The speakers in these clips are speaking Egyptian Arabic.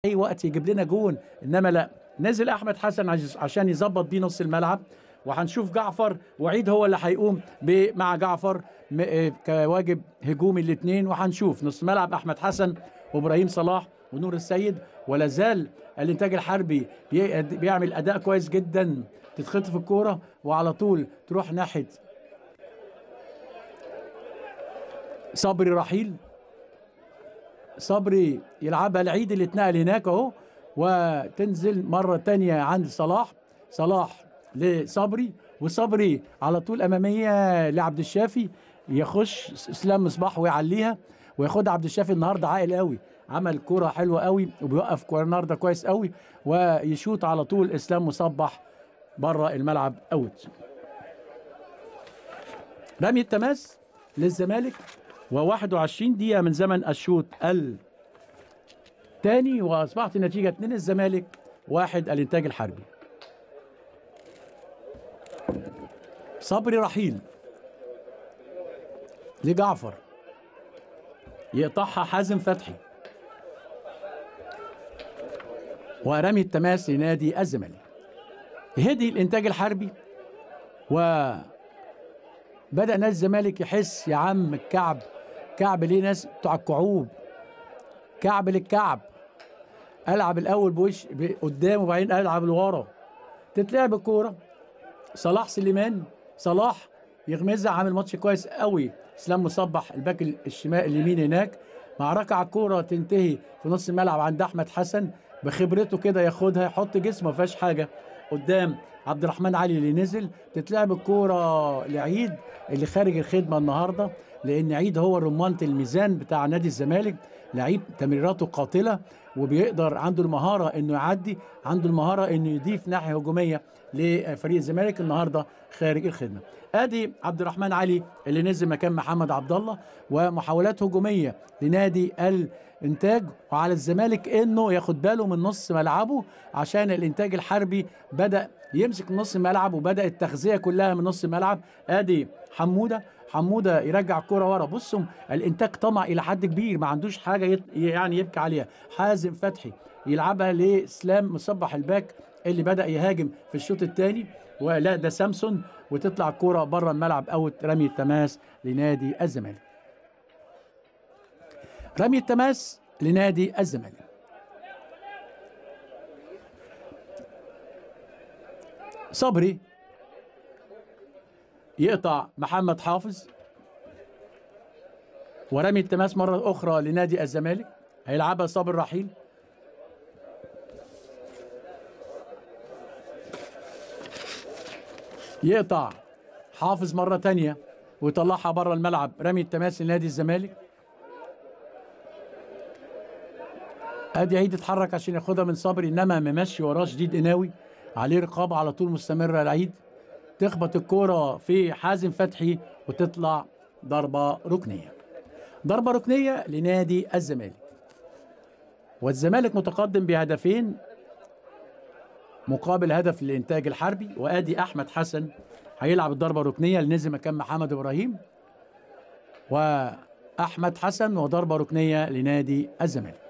اي وقت يجيب لنا جون انما لا نزل احمد حسن عش- عشان يظبط بيه نص الملعب وهنشوف جعفر وعيد هو اللي هيقوم ب- مع جعفر م- آه، كواجب هجومي الاثنين وهنشوف نص ملعب احمد حسن وابراهيم صلاح ونور السيد ولا زال الانتاج الحربي بي- بيعمل اداء كويس جدا تتخطف الكوره وعلى طول تروح ناحيه صبري رحيل صبري يلعبها العيد اللي اتنقل هناك اهو وتنزل مرة تانية عند صلاح صلاح لصبري وصبري على طول أمامية لعبد الشافي يخش اسلام مصباح ويعليها وياخدها عبد الشافي النهارده عاقل قوي عمل كرة حلوة قوي وبيوقف كورة النهارده كويس قوي ويشوط على طول اسلام مصبح بره الملعب اوت رمي التماس للزمالك و21 دقيقة من زمن الشوط الثاني وأصبحت النتيجة 2 الزمالك واحد الإنتاج الحربي صبري رحيل لجعفر يقطعها حازم فتحي ورمي التماس لنادي الزمالك هدي الإنتاج الحربي و بدأ نادي الزمالك يحس يا عم الكعب كعب ليه ناس بتوع الكعوب كعب للكعب العب الاول بوش ب- قدام وبعدين العب لورا تتلعب الكوره صلاح سليمان صلاح يغمزها عامل ماتش كويس قوي اسلام مصبح الباك ال- الشمال اليمين هناك معركه على الكوره تنتهي في نص الملعب عند احمد حسن بخبرته كده ياخدها يحط جسمه ما فيهاش حاجه قدام عبد الرحمن علي اللي نزل تتلعب الكوره لعيد اللي خارج الخدمه النهارده لان عيد هو رمانه الميزان بتاع نادي الزمالك لعيب تمريراته قاتله وبيقدر عنده المهاره انه يعدي عنده المهاره انه يضيف ناحيه هجوميه لفريق الزمالك النهارده خارج الخدمه ادي عبد الرحمن علي اللي نزل مكان محمد عبد الله ومحاولات هجوميه لنادي الانتاج وعلى الزمالك انه ياخد باله من نص ملعبه عشان الانتاج الحربي بدا يمسك نص الملعب وبدا التغذيه كلها من نص الملعب ادي حموده حموده يرجع الكرة ورا بصوا الانتاج طمع الى حد كبير ما عندوش حاجه يت... يعني يبكي عليها حازم فتحي يلعبها لاسلام مصبح الباك اللي بدا يهاجم في الشوط الثاني ولا ده سامسون وتطلع الكرة بره الملعب اوت رمي التماس لنادي الزمالك رمي التماس لنادي الزمالك صبري يقطع محمد حافظ ورمي التماس مرة أخرى لنادي الزمالك هيلعبها صابر رحيل يقطع حافظ مرة تانية ويطلعها بره الملعب رمي التماس لنادي الزمالك ادي عيد اتحرك عشان ياخدها من صبري انما ممشي وراه شديد قناوي عليه رقابه على طول مستمره العيد تخبط الكوره في حازم فتحي وتطلع ضربه ركنيه ضربه ركنيه لنادي الزمالك والزمالك متقدم بهدفين مقابل هدف للانتاج الحربي وادي احمد حسن هيلعب الضربه الركنيه اللي نزل مكان محمد ابراهيم واحمد حسن وضربه ركنيه لنادي الزمالك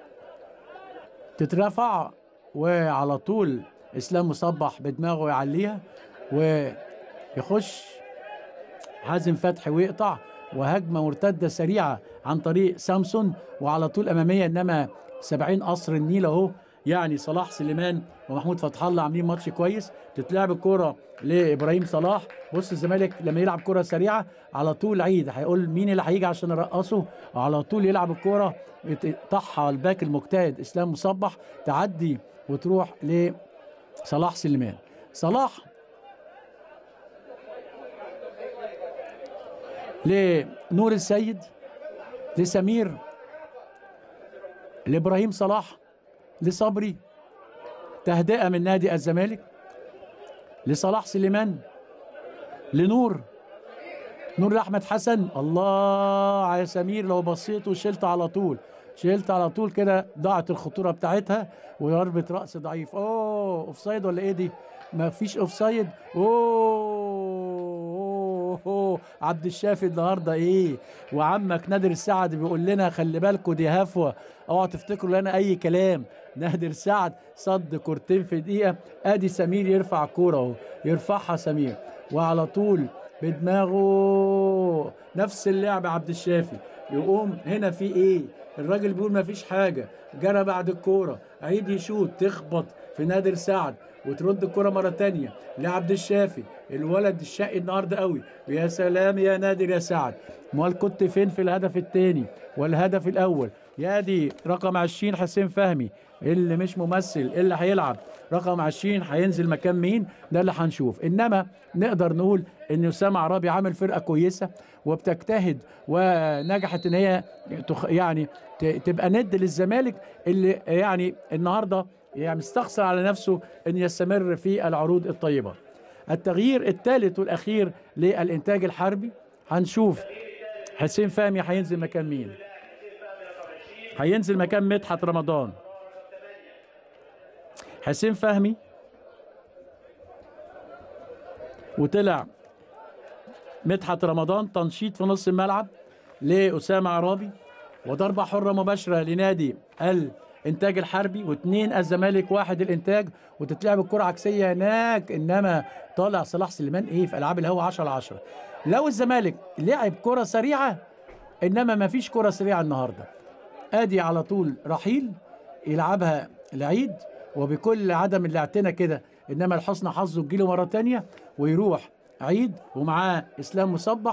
تترفع وعلى طول اسلام مصبح بدماغه يعليها ويخش حازم فتحي ويقطع وهجمه مرتده سريعه عن طريق سامسون وعلى طول اماميه انما 70 قصر النيل اهو يعني صلاح سليمان ومحمود فتح الله عاملين ماتش كويس تتلعب الكوره لابراهيم صلاح بص الزمالك لما يلعب كره سريعه على طول عيد هيقول مين اللي هيجي عشان يرقصه على طول يلعب الكوره يقطعها الباك المجتهد اسلام مصبح تعدي وتروح لصلاح سليمان صلاح لنور السيد لسمير لابراهيم صلاح لصبري تهدئه من نادي الزمالك لصلاح سليمان لنور نور لاحمد حسن الله يا سمير لو بصيت وشلت على طول شلت على طول كده ضاعت الخطوره بتاعتها وضربه راس ضعيف اوه اوف سايد ولا ايه دي ما فيش اوف سايد اوه اوه عبد الشافي النهارده ايه وعمك نادر السعد بيقول لنا خلي بالكوا دي هفوه اوعوا تفتكروا لنا اي كلام نادر سعد صد كورتين في دقيقه ادي سمير يرفع كوره اهو يرفعها سمير وعلى طول بدماغه نفس اللعب عبد الشافي يقوم هنا في ايه الراجل بيقول ما فيش حاجه جرى بعد الكوره عيد يشوط تخبط في نادر سعد وترد الكرة مرة تانية لعبد الشافي الولد الشقي النهارده قوي ويا سلام يا نادر يا سعد امال كنت فين في الهدف التاني والهدف الاول يا دي رقم 20 حسين فهمي اللي مش ممثل اللي هيلعب رقم 20 هينزل مكان مين ده اللي هنشوف انما نقدر نقول ان اسامه عرابي عامل فرقه كويسه وبتجتهد ونجحت ان هي تخ يعني ت- تبقى ند للزمالك اللي يعني النهارده يعني مستخسر على نفسه ان يستمر في العروض الطيبه التغيير الثالث والاخير للانتاج الحربي هنشوف حسين فهمي هينزل مكان مين هينزل مكان مدحت رمضان حسين فهمي وطلع مدحت رمضان تنشيط في نص الملعب لأسامة عرابي وضربة حرة مباشرة لنادي الإنتاج الحربي واثنين الزمالك واحد الإنتاج وتتلعب الكرة عكسية هناك إنما طالع صلاح سليمان إيه في ألعاب الهوا 10 10 لو الزمالك لعب كرة سريعة إنما ما فيش كرة سريعة النهاردة ادي على طول رحيل يلعبها العيد وبكل عدم الاعتناء كده انما لحسن حظه تجيله مره تانية ويروح عيد ومعاه اسلام مصبح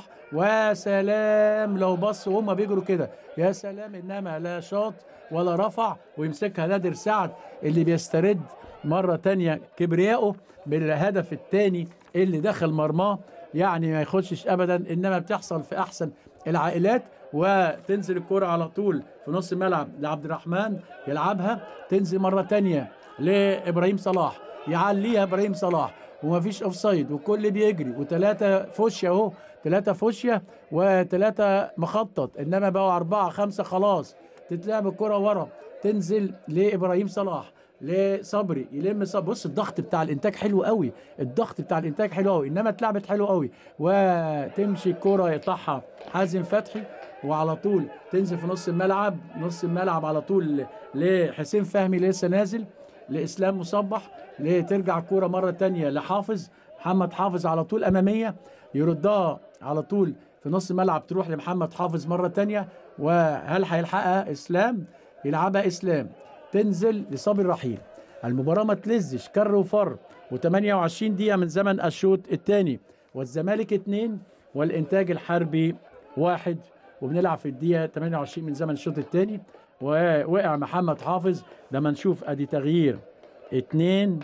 وسلام لو بص وهم بيجروا كده يا سلام انما لا شاط ولا رفع ويمسكها نادر سعد اللي بيسترد مره تانية كبريائه بالهدف الثاني اللي دخل مرماه يعني ما يخشش ابدا انما بتحصل في احسن العائلات وتنزل الكرة على طول في نص الملعب لعبد الرحمن يلعبها تنزل مرة تانية لإبراهيم صلاح يعليها إبراهيم صلاح ومفيش اوف سايد والكل بيجري وثلاثة فوشيا اهو ثلاثة فوشيا وثلاثة مخطط انما بقوا أربعة خمسة خلاص تتلعب الكرة ورا تنزل لإبراهيم صلاح لصبري يلم صبري بص الضغط بتاع الانتاج حلو قوي الضغط بتاع الانتاج حلو قوي انما اتلعبت حلو قوي وتمشي الكرة يقطعها حازم فتحي وعلى طول تنزل في نص الملعب نص الملعب على طول لحسين فهمي لسه نازل لاسلام مصبح لترجع الكوره مره تانية لحافظ محمد حافظ على طول اماميه يردها على طول في نص الملعب تروح لمحمد حافظ مره تانية وهل هيلحقها اسلام يلعبها اسلام تنزل لصابر رحيل المباراه ما تلزش كر وفر و28 دقيقه من زمن الشوط الثاني والزمالك اثنين والانتاج الحربي واحد وبنلعب في الدقيقه 28 من زمن الشوط الثاني ووقع محمد حافظ لما نشوف ادي تغيير اتنين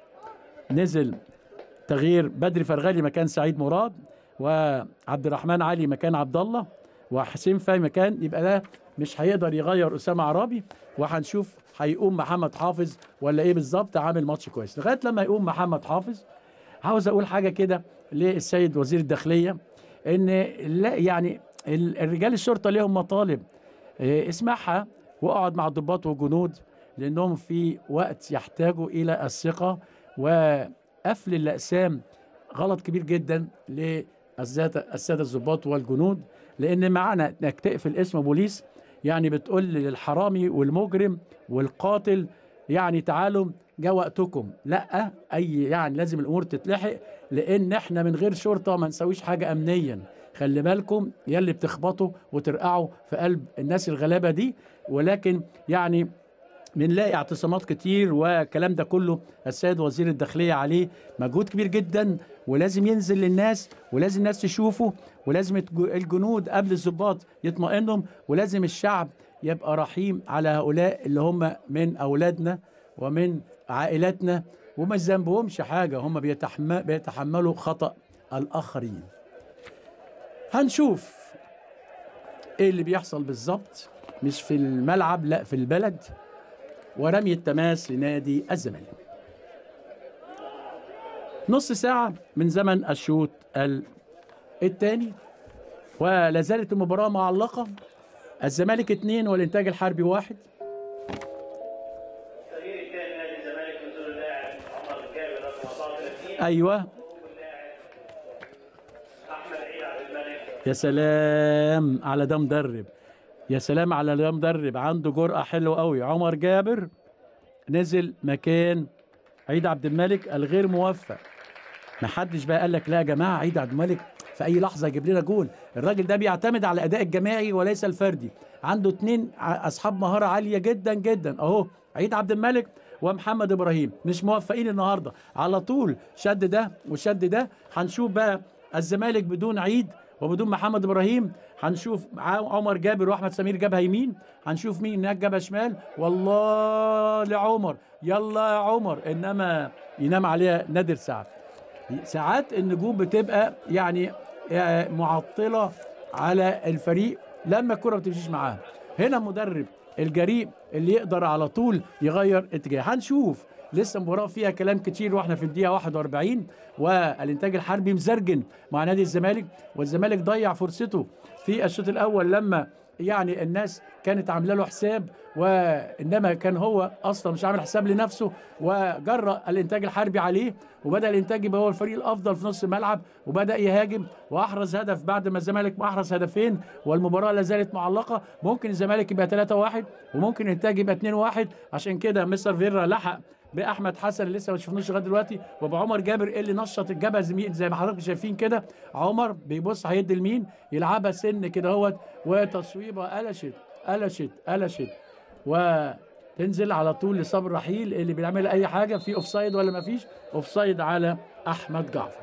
نزل تغيير بدري فرغالي مكان سعيد مراد وعبد الرحمن علي مكان عبد الله وحسين فاي مكان يبقى ده مش هيقدر يغير اسامه عرابي وهنشوف هيقوم محمد حافظ ولا ايه بالظبط عامل ماتش كويس لغايه لما يقوم محمد حافظ عاوز اقول حاجه كده للسيد وزير الداخليه ان لا يعني ال- الرجال الشرطه ليهم مطالب إيه، اسمعها واقعد مع الضباط والجنود لانهم في وقت يحتاجوا الى الثقه وقفل الاقسام غلط كبير جدا للساده الساده الضباط والجنود لان معنى انك تقفل اسم بوليس يعني بتقول للحرامي والمجرم والقاتل يعني تعالوا جا وقتكم لا اي يعني لازم الامور تتلحق لان احنا من غير شرطه ما نسويش حاجه امنيا خلي بالكم يلي بتخبطوا وترقعوا في قلب الناس الغلابه دي ولكن يعني بنلاقي اعتصامات كتير والكلام ده كله السيد وزير الداخليه عليه مجهود كبير جدا ولازم ينزل للناس ولازم الناس تشوفه ولازم الج- الجنود قبل الضباط يطمئنهم ولازم الشعب يبقى رحيم على هؤلاء اللي هم من اولادنا ومن عائلاتنا وما ذنبهمش حاجه هم بيتحم- بيتحملوا خطا الاخرين هنشوف ايه اللي بيحصل بالظبط مش في الملعب لا في البلد ورمي التماس لنادي الزمالك نص ساعة من زمن الشوط ال- الثاني ولا زالت المباراة معلقة الزمالك اثنين والإنتاج الحربي واحد التغيير الثاني نادي الزمالك نزول اللاعب عمر الجابر رقم 34 أيوة احمد عيد يا سلام على ده مدرب يا سلام على ده مدرب عنده جرأة حلوة قوي عمر جابر نزل مكان عيد عبد الملك الغير موفق ما حدش بقى قال لك لا يا جماعه عيد عبد الملك في اي لحظه يجيب لنا جول الراجل ده بيعتمد على الاداء الجماعي وليس الفردي عنده اتنين ع- اصحاب مهاره عاليه جدا جدا اهو عيد عبد الملك ومحمد ابراهيم مش موفقين النهارده على طول شد ده وشد ده هنشوف بقى الزمالك بدون عيد وبدون محمد ابراهيم هنشوف ع- عمر جابر واحمد سمير جابها يمين هنشوف مين هناك جابها شمال والله لعمر يلا يا عمر انما ينام عليها نادر سعد ساعات النجوم بتبقى يعني آه، معطله على الفريق لما الكره ما بتمشيش معاه هنا المدرب الجريء اللي يقدر على طول يغير اتجاه هنشوف لسه مباراه فيها كلام كتير واحنا في الدقيقه 41 والانتاج الحربي مزرجن مع نادي الزمالك والزمالك ضيع فرصته في الشوط الاول لما يعني الناس كانت عامله له حساب وانما كان هو اصلا مش عامل حساب لنفسه وجرأ الانتاج الحربي عليه وبدا الانتاج يبقى هو الفريق الافضل في نص الملعب وبدا يهاجم واحرز هدف بعد ما الزمالك ما احرز هدفين والمباراه لا زالت معلقه ممكن الزمالك يبقى 3-1 وممكن الانتاج يبقى 2-1 عشان كده مستر فيرا لحق باحمد حسن اللي لسه ما شفناش لغايه دلوقتي وبعمر جابر اللي نشط الجبهه زميل زي ما حضراتكم شايفين كده عمر بيبص هيدي لمين يلعبها سن كده اهوت وتصويبه قلشت قلشت قلشت وتنزل على طول لصبر رحيل اللي بيعمل اي حاجه في اوفسايد ولا ما فيش اوفسايد على احمد جعفر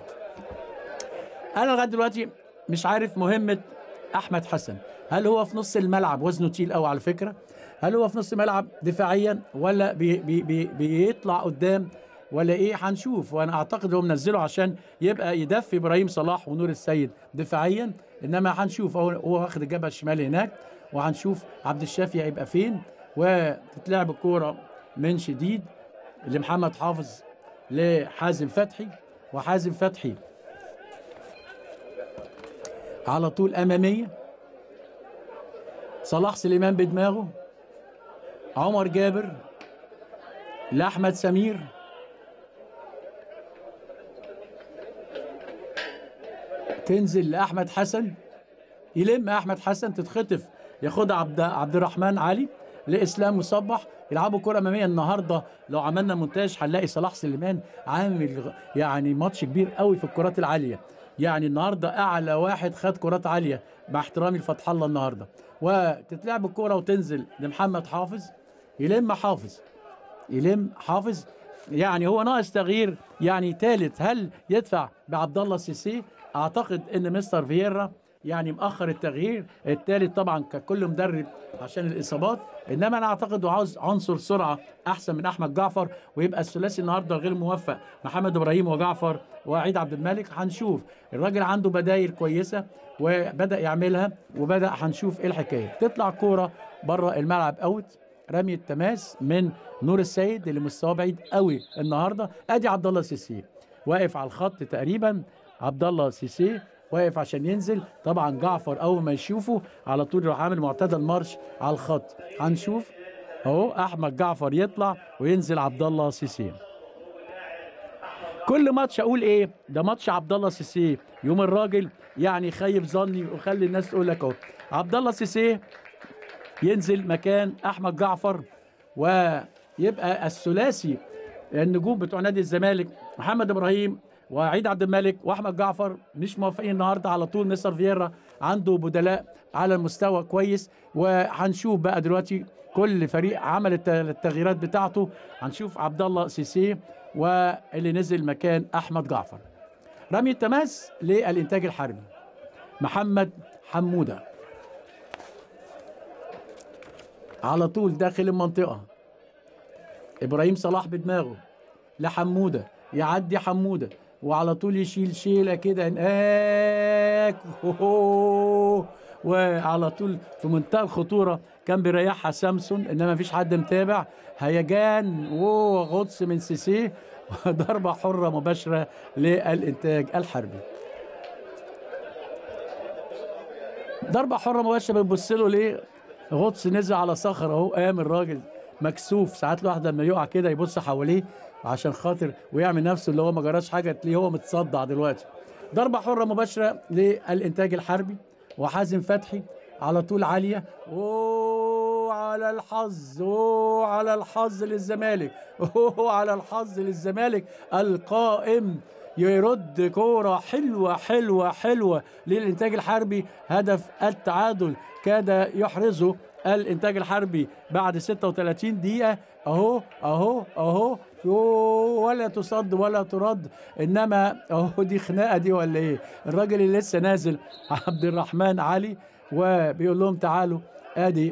انا لغايه دلوقتي مش عارف مهمه احمد حسن هل هو في نص الملعب وزنه تقيل قوي على فكره هل هو في نص الملعب دفاعيا ولا بي بي بي بيطلع قدام ولا ايه هنشوف وانا اعتقد هو منزله عشان يبقى يدفي ابراهيم صلاح ونور السيد دفاعيا انما هنشوف هو هو واخد الجبهه الشمال هناك وهنشوف عبد الشافي هيبقى فين وتتلعب الكوره من شديد لمحمد حافظ لحازم فتحي وحازم فتحي على طول اماميه صلاح سليمان بدماغه عمر جابر لاحمد سمير تنزل لاحمد حسن يلم احمد حسن تتخطف ياخدها عبد عبد الرحمن علي لاسلام مصبح يلعبوا كره اماميه النهارده لو عملنا مونتاج هنلاقي صلاح سليمان عامل غ- يعني ماتش كبير قوي في الكرات العاليه يعني النهارده اعلى واحد خد كرات عاليه مع احترامي لفتح الله النهارده وتتلعب الكره وتنزل لمحمد حافظ يلم حافظ يلم حافظ يعني هو ناقص تغيير يعني ثالث هل يدفع بعبد الله السيسي اعتقد ان مستر فييرا يعني مأخر التغيير الثالث طبعا ككل مدرب عشان الاصابات انما انا اعتقد هو عاوز عنصر سرعه احسن من احمد جعفر ويبقى الثلاثي النهارده غير موفق محمد ابراهيم وجعفر وعيد عبد الملك هنشوف الراجل عنده بدايل كويسه وبدا يعملها وبدا هنشوف ايه الحكايه تطلع كوره بره الملعب اوت رمي التماس من نور السيد اللي مستواه بعيد قوي النهارده ادي عبد الله سيسي واقف على الخط تقريبا عبد الله سيسي واقف عشان ينزل طبعا جعفر اول ما يشوفه على طول يروح عامل معتدل مارش على الخط هنشوف اهو احمد جعفر يطلع وينزل عبد الله سيسي كل ماتش اقول ايه ده ماتش عبد الله سيسي يوم الراجل يعني خيب ظني وخلي الناس تقول لك اهو عبد الله سيسي ينزل مكان احمد جعفر ويبقى الثلاثي النجوم بتوع نادي الزمالك محمد ابراهيم وعيد عبد الملك واحمد جعفر مش موافقين النهارده على طول مستر فييرا عنده بدلاء على المستوى كويس وهنشوف بقى دلوقتي كل فريق عمل الت- التغييرات بتاعته هنشوف عبد الله سيسي واللي نزل مكان احمد جعفر رمي التماس للانتاج الحربي محمد حموده على طول داخل المنطقة إبراهيم صلاح بدماغه لحمودة يعدي حمودة وعلى طول يشيل شيلة كده هناك هوهو. وعلى طول في منتهى الخطورة كان بيريحها سامسون إنما مفيش حد متابع هيجان وغطس من سيسي وضربة حرة مباشرة للإنتاج الحربي ضربة حرة مباشرة بتبص له ليه؟ غطس نزل على صخر اهو قام الراجل مكسوف ساعات الواحد لما يقع كده يبص حواليه عشان خاطر ويعمل نفسه اللي هو ما جراش حاجه تلاقيه هو متصدع دلوقتي. ضربة حرة مباشرة للإنتاج الحربي وحازم فتحي على طول عاليه اوه على الحظ اوه على الحظ للزمالك اوه على الحظ للزمالك القائم يرد كوره حلوه حلوه حلوه للانتاج الحربي هدف التعادل كاد يحرزه الانتاج الحربي بعد 36 دقيقه اهو اهو اهو يوه، ولا تصد ولا ترد انما اهو دي خناقه دي ولا ايه الراجل اللي لسه نازل عبد الرحمن علي وبيقول لهم تعالوا ادي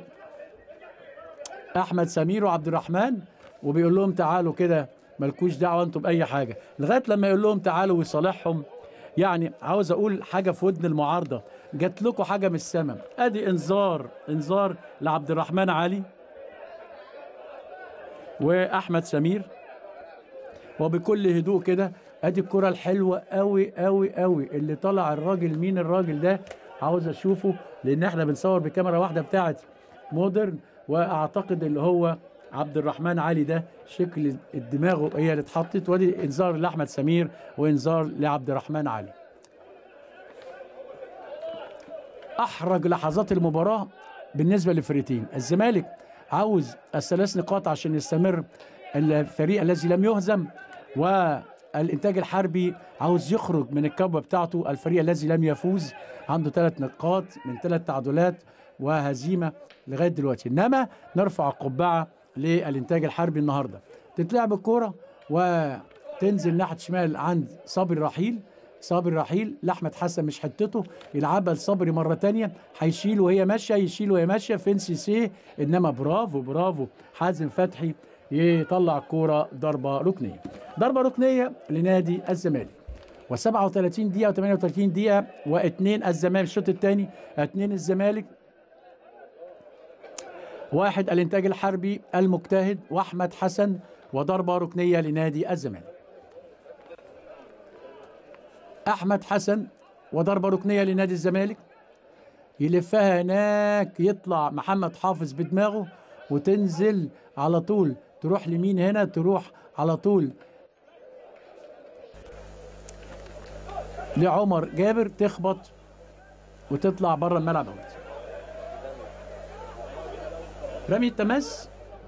احمد سمير وعبد الرحمن وبيقول لهم تعالوا كده مالكوش دعوه انتوا باي حاجه لغايه لما يقول لهم تعالوا ويصالحهم يعني عاوز اقول حاجه في ودن المعارضه جات لكم حاجه من السماء ادي انذار انذار لعبد الرحمن علي واحمد سمير وبكل هدوء كده ادي الكره الحلوه قوي قوي قوي اللي طلع الراجل مين الراجل ده عاوز اشوفه لان احنا بنصور بكاميرا واحده بتاعت مودرن واعتقد اللي هو عبد الرحمن علي ده شكل الدماغ هي اللي اتحطت وادي انذار لاحمد سمير وانذار لعبد الرحمن علي احرج لحظات المباراه بالنسبه للفريقين الزمالك عاوز الثلاث نقاط عشان يستمر الفريق الذي لم يهزم والانتاج الحربي عاوز يخرج من الكبوه بتاعته الفريق الذي لم يفوز عنده ثلاث نقاط من ثلاث تعادلات وهزيمه لغايه دلوقتي انما نرفع القبعه للانتاج الحربي النهارده تتلعب الكوره وتنزل ناحيه شمال عند صابر رحيل صابر رحيل لاحمد حسن مش حتته يلعبها لصبري مره تانية هيشيل وهي ماشيه يشيل وهي ماشيه فين سيسي انما برافو برافو حازم فتحي يطلع الكوره ضربه ركنيه ضربه ركنيه لنادي الزمالك و37 دقيقه و38 دقيقه واثنين الزمالك الشوط الثاني اثنين الزمالك واحد الانتاج الحربي المجتهد واحمد حسن وضربه ركنيه لنادي الزمالك احمد حسن وضربه ركنيه لنادي الزمالك يلفها هناك يطلع محمد حافظ بدماغه وتنزل على طول تروح لمين هنا تروح على طول لعمر جابر تخبط وتطلع بره الملعب اوت رمي التماس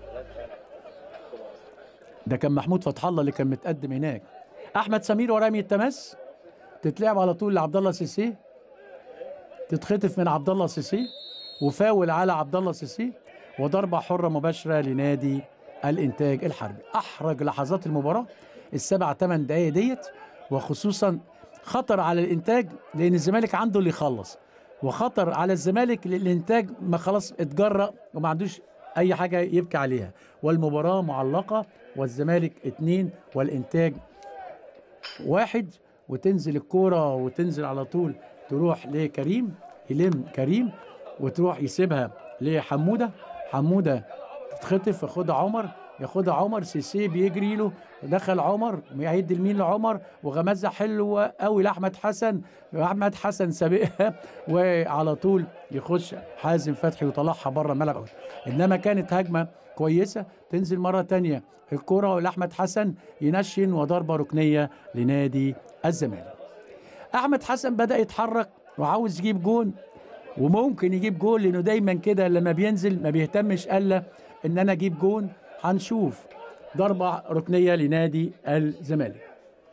ده كان محمود فتح الله اللي كان متقدم هناك احمد سمير ورمي التماس تتلعب على طول لعبد الله سيسي تتخطف من عبد الله سيسي وفاول على عبد الله سيسي وضربه حره مباشره لنادي الانتاج الحربي احرج لحظات المباراه السبع ثمان دقائق ديت وخصوصا خطر على الانتاج لان الزمالك عنده اللي يخلص وخطر على الزمالك لان الانتاج ما خلاص اتجرأ وما عندوش اي حاجه يبكي عليها والمباراه معلقه والزمالك اتنين والانتاج واحد وتنزل الكوره وتنزل على طول تروح لكريم يلم كريم وتروح يسيبها لحموده حموده تتخطف ياخدها عمر ياخدها عمر سيسي بيجري له دخل عمر يعيد المين لعمر وغمزه حلوه قوي لاحمد حسن احمد حسن سابقها وعلى طول يخش حازم فتحي ويطلعها بره الملعب أوي. انما كانت هجمه كويسه تنزل مره تانية الكره لاحمد حسن ينشن وضربه ركنيه لنادي الزمالك احمد حسن بدا يتحرك وعاوز يجيب جون وممكن يجيب جول لانه دايما كده لما بينزل ما بيهتمش الا ان انا اجيب جون هنشوف ضربه ركنيه لنادي الزمالك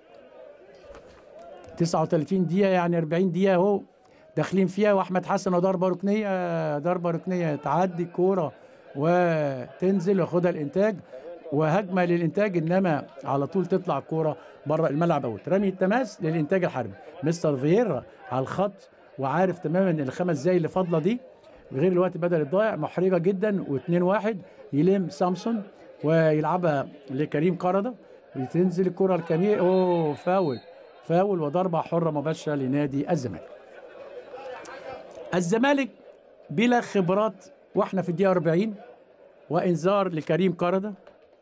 39 دقيقه يعني 40 دقيقه اهو داخلين فيها واحمد حسن وضربه ركنيه ضربه ركنيه تعدي الكوره وتنزل وياخدها الانتاج وهجمه للانتاج انما على طول تطلع الكوره بره الملعب اوت رمي التماس للانتاج الحربي مستر فييرا على الخط وعارف تماما ان الخمس دقايق اللي فاضله دي غير الوقت بدل الضايع محرجه جدا و2 1 يلم سامسون ويلعبها لكريم قرده وتنزل الكره الكمية اوه فاول فاول وضربه حره مباشره لنادي الزمالك الزمالك بلا خبرات واحنا في الدقيقه 40 وانذار لكريم قرده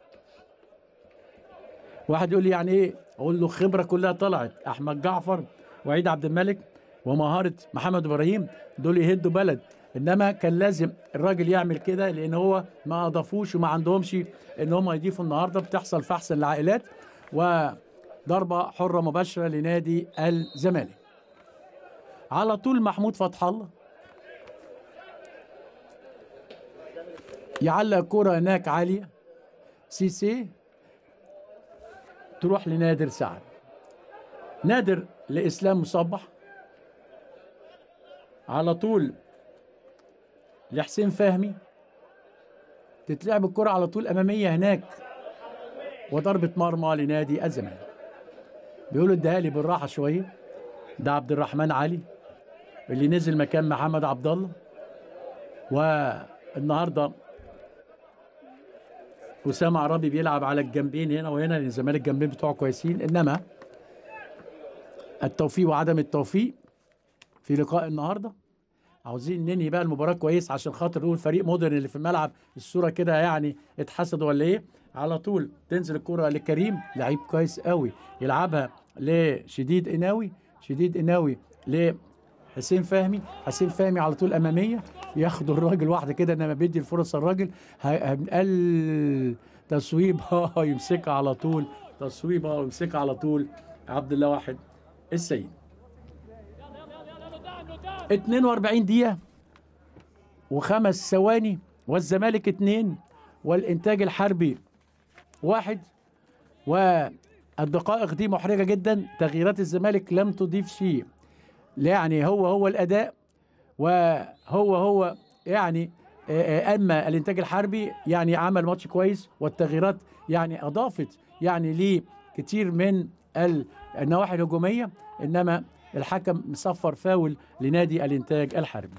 واحد يقول لي يعني ايه اقول له خبره كلها طلعت احمد جعفر وعيد عبد الملك ومهاره محمد ابراهيم دول يهدوا بلد انما كان لازم الراجل يعمل كده لان هو ما اضافوش وما عندهمش ان هم يضيفوا النهارده بتحصل في احسن العائلات وضربه حره مباشره لنادي الزمالك على طول محمود فتح الله يعلق كرة هناك عالية سيسي تروح لنادر سعد نادر لإسلام مصبح على طول لحسين فهمي تتلعب الكرة على طول أمامية هناك وضربة مرمى لنادي الزمالك بيقولوا اديها لي بالراحة شوية ده عبد الرحمن علي اللي نزل مكان محمد عبد الله والنهارده أسامة عربي بيلعب على الجنبين هنا وهنا لأن الزمالك الجنبين بتوعه كويسين إنما التوفيق وعدم التوفيق في لقاء النهارده عاوزين ننهي بقى المباراه كويس عشان خاطر نقول فريق مودرن اللي في الملعب الصوره كده يعني اتحسد ولا ايه على طول تنزل الكره لكريم لعيب كويس قوي يلعبها لشديد قناوي شديد قناوي لحسين فهمي حسين فهمي على طول اماميه ياخد الراجل واحده كده انما بيدي الفرص الراجل قال تصويب اه يمسكها على طول تصويب اه يمسكها على طول عبد الله واحد السيد 42 دقيقة وخمس ثواني والزمالك اتنين والإنتاج الحربي واحد والدقائق دي محرجة جدا تغييرات الزمالك لم تضيف شيء يعني هو هو الأداء وهو هو يعني أما الإنتاج الحربي يعني عمل ماتش كويس والتغييرات يعني أضافت يعني ليه كتير من النواحي الهجومية إنما الحكم مصفر فاول لنادي الانتاج الحربي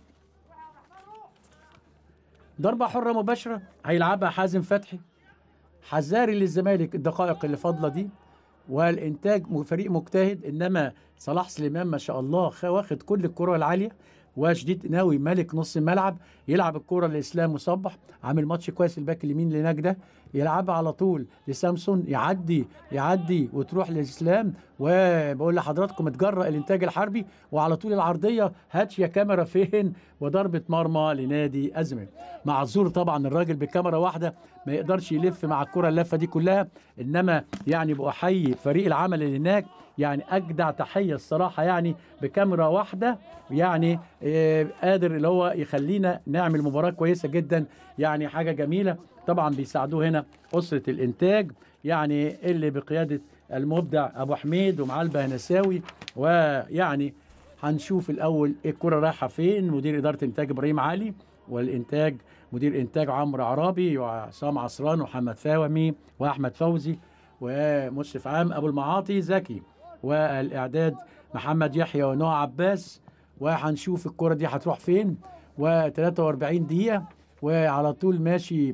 ضربة حرة مباشرة هيلعبها حازم فتحي حذاري للزمالك الدقائق اللي فاضلة دي والانتاج فريق مجتهد انما صلاح سليمان ما شاء الله واخد كل الكرة العالية وشديد ناوي ملك نص الملعب يلعب الكرة لاسلام مصبح عامل ماتش كويس الباك اليمين اللي هناك ده يلعبها على طول لسامسون يعدي يعدي وتروح لاسلام وبقول لحضراتكم اتجرأ الانتاج الحربي وعلى طول العرضيه هاتش يا كاميرا فين وضربه مرمى لنادي ازمه معذور طبعا الراجل بكاميرا واحده ما يقدرش يلف مع الكره اللفه دي كلها انما يعني بأحيي فريق العمل اللي هناك يعني اجدع تحيه الصراحه يعني بكاميرا واحده يعني آه قادر اللي هو يخلينا نعمل مباراه كويسه جدا يعني حاجه جميله طبعا بيساعدوه هنا اسره الانتاج يعني اللي بقياده المبدع ابو حميد ومعاه البهنساوي ويعني هنشوف الاول الكره رايحه فين مدير اداره انتاج ابراهيم علي والانتاج مدير انتاج عمرو عرابي وعصام عصران ومحمد فاومي واحمد فوزي ومشرف عام ابو المعاطي زكي والاعداد محمد يحيى ونوع عباس وهنشوف الكره دي هتروح فين و43 دقيقه وعلى طول ماشي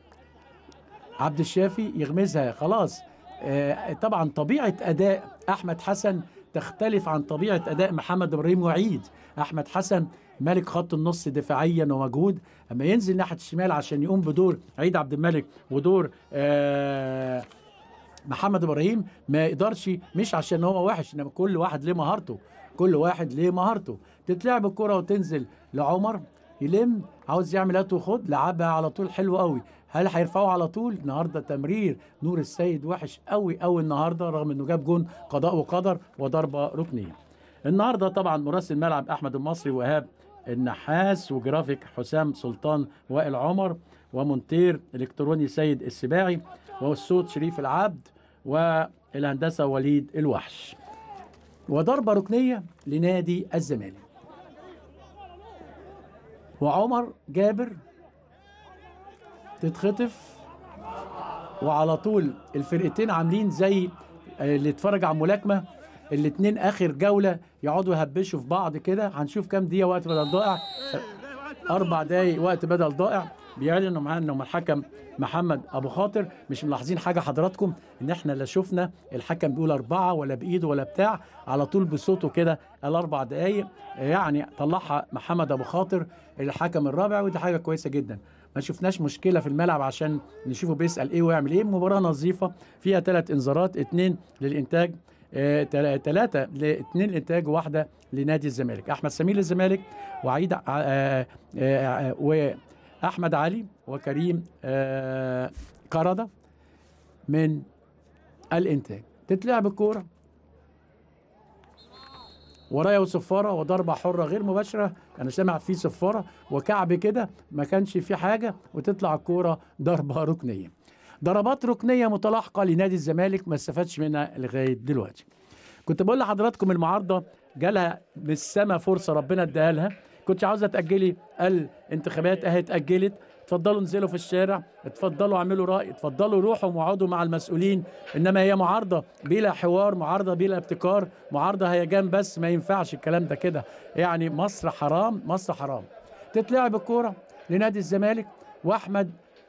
عبد الشافي يغمزها خلاص آه طبعا طبيعه اداء احمد حسن تختلف عن طبيعه اداء محمد ابراهيم وعيد احمد حسن ملك خط النص دفاعيا ومجهود اما ينزل ناحيه الشمال عشان يقوم بدور عيد عبد الملك ودور آه محمد ابراهيم ما يقدرش مش عشان هو وحش انما كل واحد ليه مهارته كل واحد ليه مهارته تتلعب الكره وتنزل لعمر يلم عاوز يعمل هات وخد لعبها على طول حلو قوي هل هيرفعوا على طول النهارده تمرير نور السيد وحش قوي قوي النهارده رغم انه جاب جون قضاء وقدر وضربه ركنيه النهارده طبعا مراسل الملعب احمد المصري وهاب النحاس وجرافيك حسام سلطان وائل عمر ومونتير الكتروني سيد السباعي والصوت شريف العبد والهندسه وليد الوحش وضربه ركنيه لنادي الزمالك وعمر جابر تتخطف وعلى طول الفرقتين عاملين زي اللي اتفرج على الملاكمه الاتنين اخر جوله يقعدوا يهبشوا في بعض كده هنشوف كام دقيقه وقت بدل ضائع اربع دقايق وقت بدل ضائع بيعلنوا معانا انهم الحكم محمد ابو خاطر مش ملاحظين حاجه حضراتكم ان احنا لا شفنا الحكم بيقول اربعه ولا بايده ولا بتاع على طول بصوته كده الاربع دقايق يعني طلعها محمد ابو خاطر الحكم الرابع ودي حاجه كويسه جدا ما شفناش مشكله في الملعب عشان نشوفه بيسال ايه ويعمل ايه مباراه نظيفه فيها ثلاث انذارات اثنين للانتاج ثلاثة آه لاثنين الانتاج وواحدة لنادي الزمالك أحمد سمير للزمالك وعيد آه آه آه وأحمد علي وكريم آه قردة من الانتاج تتلعب الكورة ورايا وصفاره وضربه حره غير مباشره انا سامع في صفاره وكعب كده ما كانش في حاجه وتطلع الكوره ضربه ركنيه ضربات ركنيه متلاحقه لنادي الزمالك ما استفادش منها لغايه دلوقتي كنت بقول لحضراتكم المعارضه جالها من السما فرصه ربنا اداها لها كنت عاوزه تاجلي الانتخابات اهي اتاجلت اتفضلوا انزلوا في الشارع اتفضلوا اعملوا راي اتفضلوا روحوا واقعدوا مع المسؤولين انما هي معارضه بلا حوار معارضه بلا ابتكار معارضه هيجان بس ما ينفعش الكلام ده كده يعني مصر حرام مصر حرام تتلعب الكوره لنادي الزمالك واحمد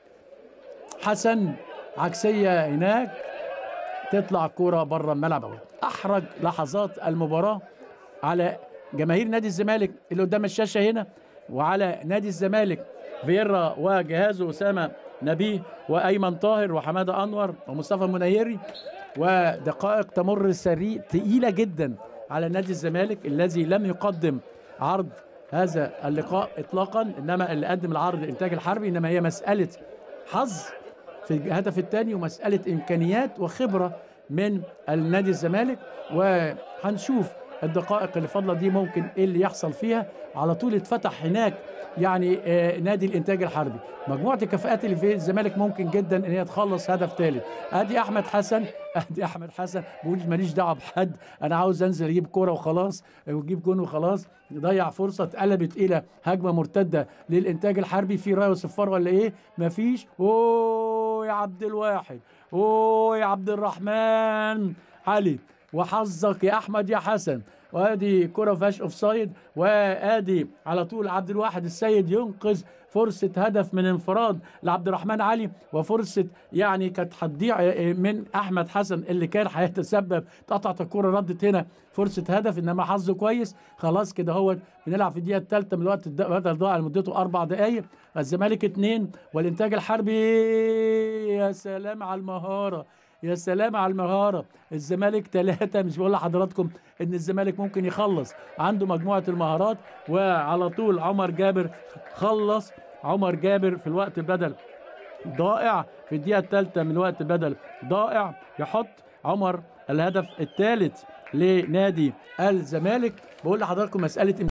حسن عكسيه هناك تطلع كوره بره الملعب أوي. احرج لحظات المباراه على جماهير نادي الزمالك اللي قدام الشاشه هنا وعلى نادي الزمالك فييرا وجهازه اسامه نبيه وايمن طاهر وحماده انور ومصطفى المنيري ودقائق تمر سريع تقيله جدا على نادي الزمالك الذي لم يقدم عرض هذا اللقاء اطلاقا انما اللي قدم العرض الانتاج الحربي انما هي مساله حظ في الهدف الثاني ومساله امكانيات وخبره من النادي الزمالك وهنشوف الدقائق اللي فاضله دي ممكن ايه اللي يحصل فيها على طول اتفتح هناك يعني آه نادي الانتاج الحربي مجموعه الكفاءات اللي في الزمالك ممكن جدا ان هي تخلص هدف ثالث ادي احمد حسن ادي احمد حسن بيقول ماليش دعوه بحد انا عاوز انزل اجيب كوره وخلاص ويجيب جون وخلاص ضيع فرصه اتقلبت الى هجمه مرتده للانتاج الحربي في رايه وصفار ولا ايه مفيش اوه يا عبد الواحد اوه يا عبد الرحمن علي وحظك يا احمد يا حسن وادي كره فيهاش اوف سايد وادي على طول عبد الواحد السيد ينقذ فرصه هدف من انفراد لعبد الرحمن علي وفرصه يعني كانت هتضيع من احمد حسن اللي كان هيتسبب اتقطعت الكره ردت هنا فرصه هدف انما حظه كويس خلاص كده هو بنلعب في الدقيقه الثالثه من الوقت بدل ضاع مدته اربع دقائق الزمالك اثنين والانتاج الحربي يا سلام على المهاره يا سلام على المهارة الزمالك ثلاثة مش بقول لحضراتكم ان الزمالك ممكن يخلص عنده مجموعة المهارات وعلى طول عمر جابر خلص عمر جابر في الوقت بدل ضائع في الدقيقة الثالثة من الوقت بدل ضائع يحط عمر الهدف الثالث لنادي الزمالك بقول لحضراتكم مسألة